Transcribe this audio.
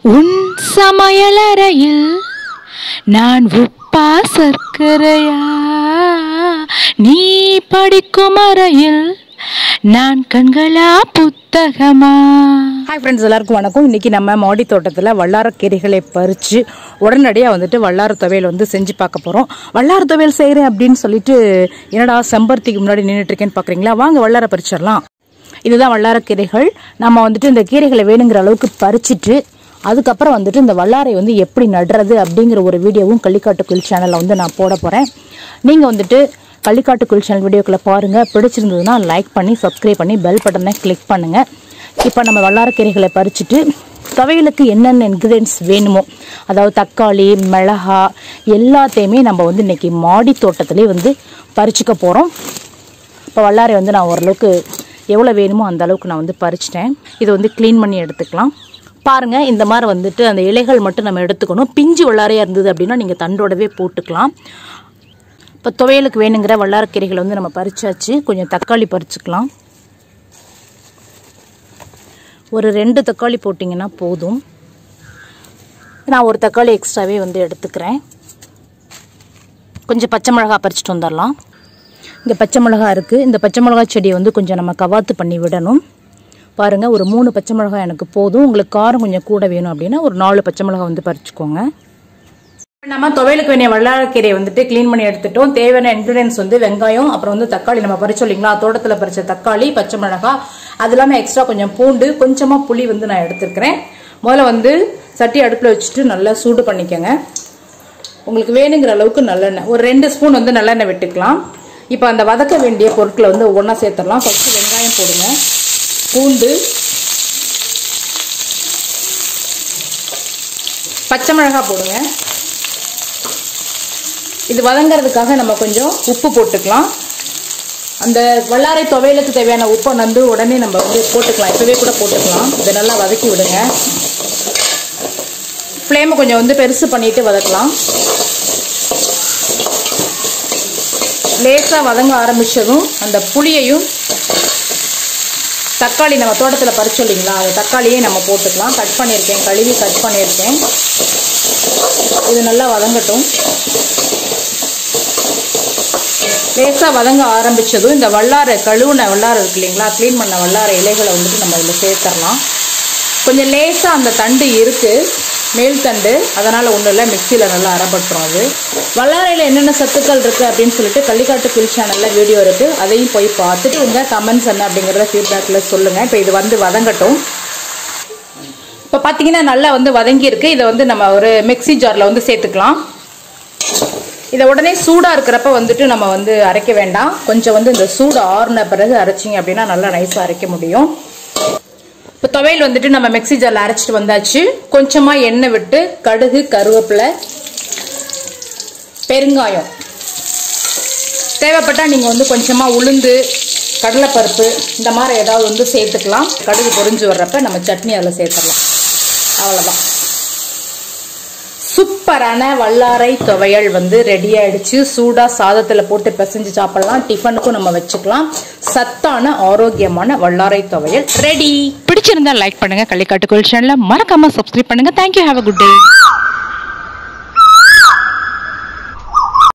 உன் சமையலறையில் நான் உப்பா சர்க்கரையா நீ படிக்கும் அறையில் நான் கண்களா புத்தகமா ஹாய் ஃப்ரெண்ட்ஸ் எல்லாருக்கும் வணக்கம் இன்னைக்கு நம்ம மாடி தோட்டத்தில் வல்லாரக்கீரைகளை பறித்து உடனடியாக வந்துட்டு வல்லார துவையல் வந்து செஞ்சு பார்க்க போகிறோம் வல்லார துவையல் செய்கிறேன் அப்படின்னு சொல்லிட்டு என்னடா செம்பருத்திக்கு முன்னாடி நின்றுட்டு இருக்கேன்னு பார்க்குறீங்களா வாங்க வல்லார பறிச்சிடலாம் இதுதான் வல்லாரக்கீரைகள் நம்ம வந்துட்டு இந்த கீரைகளை வேணுங்கிற அளவுக்கு பறிச்சிட்டு அதுக்கப்புறம் வந்துட்டு இந்த வல்லாரை வந்து எப்படி நடுறது அப்படிங்கிற ஒரு வீடியோவும் கள்ளிக்காட்டு குயில் சேனலில் வந்து நான் போட போகிறேன் நீங்கள் வந்துட்டு கள்ளிக்காட்டு குயில் சேனல் வீடியோக்களை பாருங்கள் பிடிச்சிருந்ததுன்னா லைக் பண்ணி சப்ஸ்கிரைப் பண்ணி பெல் பட்டனை கிளிக் பண்ணுங்கள் இப்போ நம்ம வல்லாரக்கீரைகளை பறிச்சுட்டு துவையலுக்கு என்னென்ன இன்க்ரீடியன்ஸ் வேணுமோ அதாவது தக்காளி மிளகா எல்லாத்தையுமே நம்ம வந்து இன்னைக்கு மாடி தோட்டத்திலே வந்து பறிச்சுக்க போகிறோம் இப்போ வல்லாரை வந்து நான் ஓரளவுக்கு எவ்வளோ வேணுமோ அந்த அளவுக்கு நான் வந்து பறிச்சிட்டேன் இதை வந்து க்ளீன் பண்ணி எடுத்துக்கலாம் பாருங்கள் இந்த மாதிரி வந்துட்டு அந்த இலைகள் மட்டும் நம்ம எடுத்துக்கணும் பிஞ்சு வல்லாரையாக இருந்தது அப்படின்னா நீங்கள் தண்டோடவே போட்டுக்கலாம் இப்போ துவையலுக்கு வேணுங்கிற வல்லாரக்கீரைகளை வந்து நம்ம பறிச்சாச்சு கொஞ்சம் தக்காளி பறிச்சுக்கலாம் ஒரு ரெண்டு தக்காளி போட்டிங்கன்னா போதும் நான் ஒரு தக்காளி எக்ஸ்ட்ராவே வந்து எடுத்துக்கிறேன் கொஞ்சம் பச்சை மிளகா பறிச்சுட்டு வந்துடலாம் இங்கே பச்சை மிளகா இருக்குது இந்த பச்சை மிளகா செடியை வந்து கொஞ்சம் நம்ம கவாத்து பண்ணி விடணும் பாருங்கள் ஒரு மூணு பச்சை மிளகா எனக்கு போதும் உங்களுக்கு காரம் கொஞ்சம் கூட வேணும் அப்படின்னா ஒரு நாலு பச்சை மிளகா வந்து பறிச்சுக்கோங்க நம்ம துவையலுக்கு வேண்டிய வல்லாரக்கீரையை வந்துட்டு க்ளீன் பண்ணி எடுத்துட்டோம் தேவையான இன்க்ரீடியன்ஸ் வந்து வெங்காயம் அப்புறம் வந்து தக்காளி நம்ம பறிச்சோம் இல்லைங்களா தோட்டத்தில் பறிச்ச தக்காளி பச்சை மிளகா அது இல்லாமல் எக்ஸ்ட்ரா கொஞ்சம் பூண்டு கொஞ்சமாக புளி வந்து நான் எடுத்துருக்கிறேன் முதல்ல வந்து சட்டி அடுப்பில் வச்சுட்டு நல்லா சூடு பண்ணிக்கோங்க உங்களுக்கு வேணுங்கிற அளவுக்கு நல்லெண்ணெய் ஒரு ரெண்டு ஸ்பூன் வந்து நல்லெண்ணெய் விட்டுக்கலாம் இப்போ அந்த வதக்க வேண்டிய பொருட்களை வந்து ஒவ்வொன்றா சேர்த்துடலாம் ஃபஸ்ட்டு வெங்காயம் போடுங்க பூண்டு பச்சை மிளகாய் போடுங்க இது வதங்கிறதுக்காக நம்ம கொஞ்சம் உப்பு போட்டுக்கலாம் அந்த வல்லாரை துவையலுக்கு தேவையான உப்பை வந்து உடனே நம்ம வந்து போட்டுக்கலாம் இப்போவே கூட போட்டுக்கலாம் இதை நல்லா வதக்கி விடுங்க ஃப்ளேமை கொஞ்சம் வந்து பெருசு பண்ணிட்டு வதக்கலாம் லேசாக வதங்க ஆரம்பித்ததும் அந்த புளியையும் தக்காளி நம்ம தோட்டத்தில் பறிச்சோம் இல்லைங்களா அந்த தக்காளியே நம்ம போட்டுக்கலாம் கட் பண்ணியிருக்கேன் கழுவி கட் பண்ணியிருக்கேன் இது நல்லா வதங்கட்டும் லேசாக வதங்க ஆரம்பித்ததும் இந்த வல்லார கழுவுன வல்லார இருக்கு இல்லைங்களா க்ளீன் பண்ண வல்லார இலைகளை வந்துட்டு நம்ம இதில் சேர்த்துடலாம் கொஞ்சம் லேசாக அந்த தண்டு இருக்குது மேல் தண்டு அதனால் ஒன்றும் இல்லை மிக்சியில் நல்லா அரைப்பட்டுரும் அது வல்லாரையில் என்னென்ன சத்துக்கள் இருக்குது அப்படின்னு சொல்லிட்டு கள்ளிக்காட்டு குயில் சேனலில் வீடியோ இருக்குது அதையும் போய் பார்த்துட்டு உங்கள் கமெண்ட்ஸ் என்ன அப்படிங்கிறத ஃபீட்பேக்கில் சொல்லுங்கள் இப்போ இது வந்து வதங்கட்டும் இப்போ பார்த்தீங்கன்னா நல்லா வந்து வதங்கி இருக்கு இதை வந்து நம்ம ஒரு மிக்சி ஜாரில் வந்து சேர்த்துக்கலாம் இதை உடனே சூடாக இருக்கிறப்ப வந்துட்டு நம்ம வந்து அரைக்க வேண்டாம் கொஞ்சம் வந்து இந்த சூடு ஆறுன பிறகு அரைச்சிங்க அப்படின்னா நல்லா நைஸாக அரைக்க முடியும் இப்போ துவையல் வந்துட்டு நம்ம மிக்சி ஜாரில் அரைச்சிட்டு வந்தாச்சு கொஞ்சமாக எண்ணெய் விட்டு கடுகு கருவேப்பிலை பெருங்காயம் தேவைப்பட்டால் நீங்கள் வந்து கொஞ்சமாக உளுந்து கடலைப்பருப்பு இந்த மாதிரி ஏதாவது வந்து சேர்த்துக்கலாம் கடுகு பொரிஞ்சு வர்றப்ப நம்ம சட்னி அதில் சேர்த்துடலாம் அவ்வளோதான் சூப்பரான வல்லாரை துவையல் வந்து ரெடி ஆயிடுச்சு சூடாக சாதத்தில் போட்டு பிசைஞ்சு சாப்பிடலாம் டிஃபனுக்கும் நம்ம வச்சுக்கலாம் சத்தான ஆரோக்கியமான வல்லாரை துவையல் ரெடி பிடிச்சிருந்தா லைக் பண்ணுங்க கள்ளிக்காட்டு குயில் சேனலை மறக்காம சப்ஸ்கிரைப் பண்ணுங்க thank you have a good day